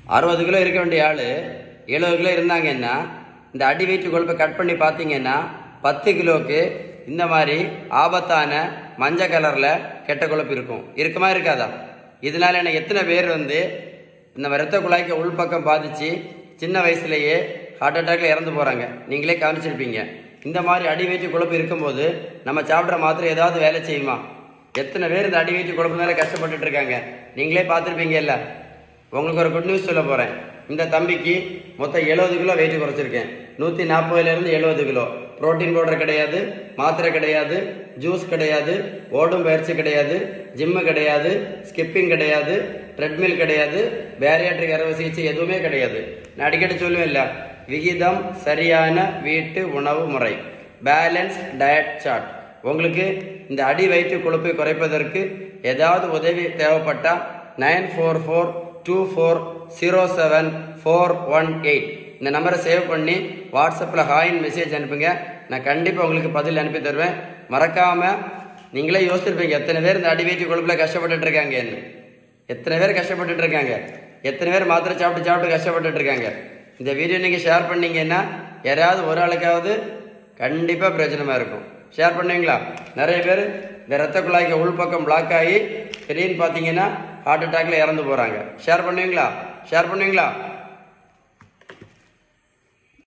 அறுபது கிலோ இருக்க வேண்டிய ஆள் எழுபது கிலோ இருந்தாங்கன்னா இந்த அடி வெயிட் கொழுப்பை கட் பண்ணி பார்த்தீங்கன்னா பத்து கிலோவுக்கு இந்த மாதிரி ஆபத்தான மஞ்சள் கலரில் கெட்ட கொழுப்பு இருக்கும் இருக்குமா இருக்காதா இதனால எனக்கு எத்தனை பேர் வந்து இந்த ரத்த குழாய்க்கு உள்பக்கம் பாதிச்சு சின்ன வயசுலேயே ஹார்ட் அட்டாக்ல இறந்து போகிறாங்க நீங்களே கவனிச்சிருப்பீங்க இந்த மாதிரி அடி வயிற்று குழப்பு இருக்கும்போது நம்ம சாப்பிட்ற மாத்திரை ஏதாவது வேலை செய்யுமா எத்தனை பேர் இந்த அடி வயிற்று குழப்பு மேலே கஷ்டப்பட்டுட்டு இருக்காங்க நீங்களே பார்த்துருப்பீங்க இல்ல உங்களுக்கு ஒரு குட் நியூஸ் சொல்ல போகிறேன் இந்த தம்பிக்கு மொத்தம் எழுபது கிலோ வெயிட் குறைச்சிருக்கேன் நூற்றி நாற்பதுலேருந்து எழுபது கிலோ புரோட்டீன் பவுடர் கிடையாது மாத்திரை கிடையாது ஜூஸ் கிடையாது ஓடும் பயிற்சி கிடையாது ஜிம்மு கிடையாது ஸ்கிப்பிங் கிடையாது ட்ரெட்மில் கிடையாது பேரியாட்ரிக் அறுவை சிகிச்சை எதுவுமே கிடையாது நான் அடிக்கடி சொல்லுவேன் இல்ல விகிதம் சரியான வீட்டு உணவு முறை பேலன்ஸ் டயட் சார்ட் உங்களுக்கு இந்த அடி வயிற்று கொழுப்பை குறைப்பதற்கு ஏதாவது உதவி தேவைப்பட்டா nine four four two four zero seven four one eight இந்த நம்பரை சேவ் பண்ணி வாட்ஸ்அப்பில் ஹாயின் மெசேஜ் அனுப்புங்க நான் கண்டிப்பாக உங்களுக்கு பதில் அனுப்பி தருவேன் மறக்காமல் நீங்களே யோசிச்சிருப்பீங்க எத்தனை பேர் இந்த அடி வயிற்று கொழுப்பில் கஷ்டப்பட்டுட்டு இருக்காங்கன்னு எத்தனை பேர் கஷ்டப்பட்டுட்டு இருக்காங்க எத்தனை பேர் மாத்திரை சாப்பிட்டு சாப்பிட்டு கஷ்டப்பட்டுட்டு இருக்காங்க இந்த வீடியோ நீங்கள் ஷேர் பண்ணீங்கன்னா யாராவது ஒரு ஆளுக்காவது கண்டிப்பாக பிரயோஜனமாக இருக்கும் ஷேர் பண்ணுவீங்களா நிறைய பேர் இந்த ரத்த குழாய்க்கு உள்பக்கம் பிளாக் ஆகி திடீர்னு பார்த்தீங்கன்னா ஹார்ட் அட்டாக்ல இறந்து போகிறாங்க ஷேர் பண்ணுவீங்களா ஷேர் பண்ணுவீங்களா